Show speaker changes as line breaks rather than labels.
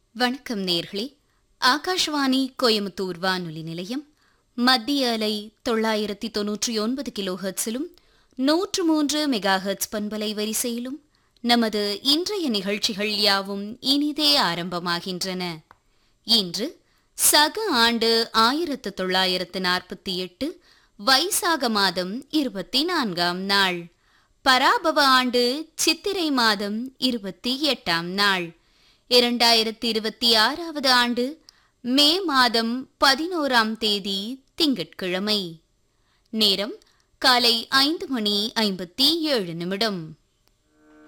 வணக்கம் நேர்களே ஆகாஷ்வாணி கோயமுத்தூர் வானொலி நிலையம் மத்திய அலை தொள்ளாயிரத்தி தொன்னூற்றி ஒன்பது கிலோ ஹெர்ட்ஸிலும் நூற்று மூன்று மெகா ஹெர்ட்ஸ் பண்பலை வரிசையிலும் நமது இன்றைய நிகழ்ச்சிகள் யாவும் இனிதே ஆரம்பமாகின்றன இன்று சக ஆண்டு ஆயிரத்து தொள்ளாயிரத்து நாற்பத்தி எட்டு வைசாக மாதம் இருபத்தி நான்காம் நாள் பராபவ ஆண்டு சித்திரை மாதம் இருபத்தி எட்டாம் நாள் இரண்டாயிரத்தி இருபத்தி ஆறாவது ஆண்டு மே மாதம் பதினோராம் தேதி திங்கட்கிழமை நேரம் காலை ஐந்து மணி ஐம்பத்தி ஏழு நிமிடம்